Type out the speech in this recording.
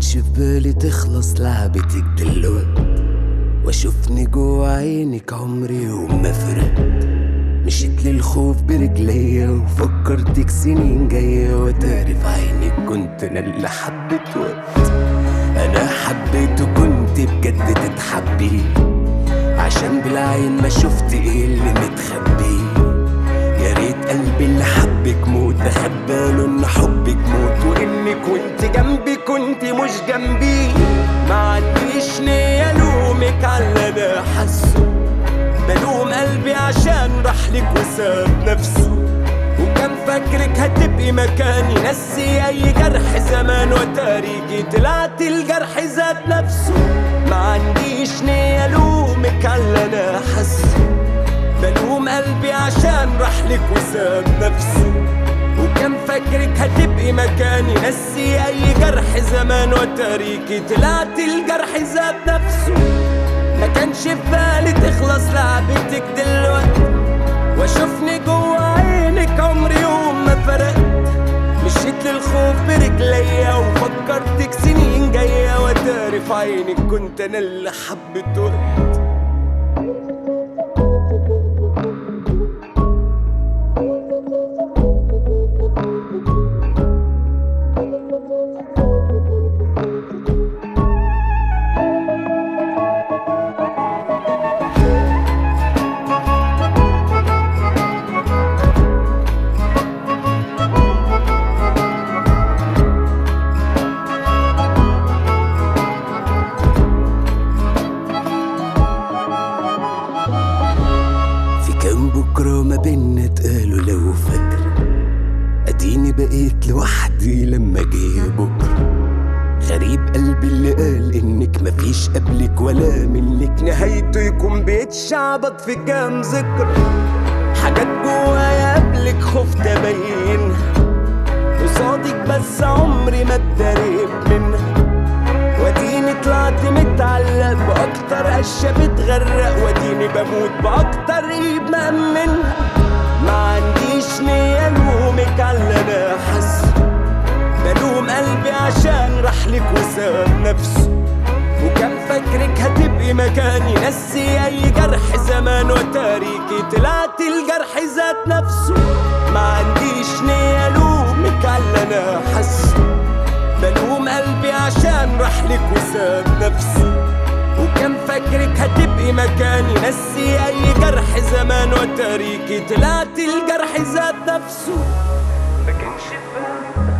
كانش في بالي تخلص لعبتك دلوقت واشوفني جوا عينك عمري وما فرقت مشيت للخوف برجليا وفكرتك سنين جاية وتعرف عينك كنت انا اللي حبيت وقت انا حبيت وكنت بجد تتحبي عشان بالعين ما شفت ايه اللي متخبي يا ريت قلبي اللي حبك موت اخد باله ان حبك موت وانك وانت جنبي كنت مش جنبي ما عنديش نية الومك على اللي انا حاسه بلوم قلبي عشان راح لك وساب نفسه وكان فاكرك هتبقي مكاني نسي اي جرح زمان وتاريخي طلعت الجرح ذات نفسه ما عنديش نية الومك على اللي انا حاسه بلوم قلبي عشان راح لك وساب نفسه وكان فاكرك هتبقي مكاني نسي اي جرح زمان وتاريخي طلعت الجرح ذات نفسه ما كانش في بالي تخلص لعبتك دلوقتي واشوفني جوا عينك عمري يوم ما فرقت مشيت للخوف برجليا وفكرتك سنين جاية وتاري في عينك كنت انا اللي حبيت وقت في كام بكرة ما بينا اتقالوا لو فاكرة اديني بقيت لوحدي لما جه بكرة غريب قلبي اللي قال انك مفيش قبلك ولا منك نهايته يكون بيتشعبط في كام ذكرى حاجات جوايا قبلك خفت ابينها قصادك بس عمري ما اتدريت منها واديني طلعت متعلق باكتر قشه بتغرق واديني بموت باكتر ايد مأمنها ما عنديش نية الومك على اللي انا حاسه بلوم قلبي عشان راح لك وساب نفسه وكان فاكرك هتبقي مكاني نسي اي جرح زمان وتاريخي طلعت الجرح ذات نفسه ما عنديش نية الومك على اللي انا حاسه بلوم قلبي عشان راح لك وساب نفسه وكان فاكرك هتبقي مكاني نسي اي جرح زمان وتاريخي طلعت الجرح ذات نفسه ما كانش في بالي